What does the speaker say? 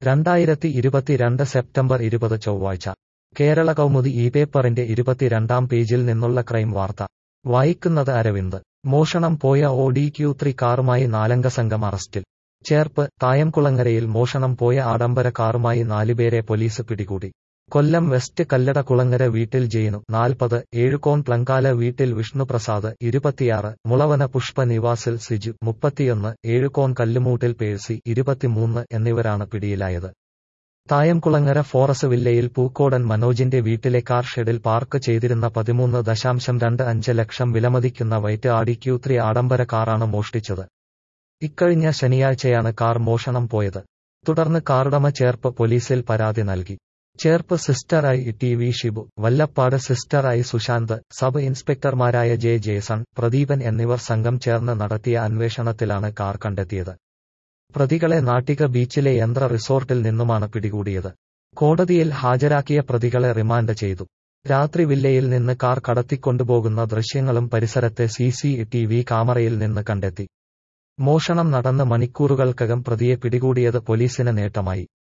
രണ്ടായിരത്തി ഇരുപത്തിരണ്ട് സെപ്റ്റംബർ ഇരുപത് ചൊവ്വാഴ്ച കേരള കൗമുദി ഈ പേപ്പറിന്റെ ഇരുപത്തിരണ്ടാം പേജിൽ നിന്നുള്ള ക്രൈം വാർത്ത വായിക്കുന്നത് അരവിന്ദ് മോഷണം പോയ ഒ ഡി ക്യൂ ത്രീ കാറുമായി നാലംഗ സംഘം അറസ്റ്റിൽ ചേർപ്പ് തായംകുളങ്ങരയിൽ മോഷണം പോയ ആഡംബര കാറുമായി നാലുപേരെ പോലീസ് പിടികൂടി കൊല്ലം വെസ്റ്റ് കല്ലട കുളങ്ങര വീട്ടിൽ ജെയിനു നാൽപ്പത് ഏഴുകോൺ പ്ലങ്കാല വീട്ടിൽ വിഷ്ണുപ്രസാദ് ഇരുപത്തിയാറ് മുളവന പുഷ്പ നിവാസിൽ സിജു മുപ്പത്തിയൊന്ന് ഏഴുകോൺ കല്ലുമൂട്ടിൽ പേഴ്സി ഇരുപത്തിമൂന്ന് എന്നിവരാണ് പിടിയിലായത് തായംകുളങ്ങര ഫോറസ് വില്ലയിൽ പൂക്കോടൻ മനോജിന്റെ വീട്ടിലെ കാർ ഷെഡിൽ പാർക്ക് ചെയ്തിരുന്ന പതിമൂന്ന് ദശാംശം രണ്ട് അഞ്ച് ലക്ഷം വിലമതിക്കുന്ന വൈറ്റ് ആഡി ക്യൂ ത്രീ ആഡംബര കാറാണ് മോഷ്ടിച്ചത് ഇക്കഴിഞ്ഞ ശനിയാഴ്ചയാണ് കാർ മോഷണം പോയത് തുടർന്ന് കാറുടമ ചേർപ്പ് പോലീസിൽ പരാതി നൽകി ചേർപ്പ് സിസ്റ്ററായി ടി വി ഷിബു വല്ലപ്പാട് സിസ്റ്ററായി സുശാന്ത് സബ് ഇൻസ്പെക്ടർമാരായ ജെ ജേസൺ പ്രദീപൻ എന്നിവർ സംഘം ചേർന്ന് നടത്തിയ അന്വേഷണത്തിലാണ് കാർ കണ്ടെത്തിയത് പ്രതികളെ നാട്ടിക ബീച്ചിലെ യന്ത്ര റിസോർട്ടിൽ നിന്നുമാണ് പിടികൂടിയത് കോടതിയിൽ ഹാജരാക്കിയ പ്രതികളെ റിമാൻഡ് ചെയ്തു രാത്രി വില്ലയിൽ നിന്ന് കാർ കടത്തിക്കൊണ്ടുപോകുന്ന ദൃശ്യങ്ങളും പരിസരത്തെ സി സി ടി വി ക്യാമറയിൽ നിന്ന് കണ്ടെത്തി മോഷണം നടന്ന് മണിക്കൂറുകൾക്കകം പ്രതിയെ പിടികൂടിയത് പോലീസിന് നേട്ടമായി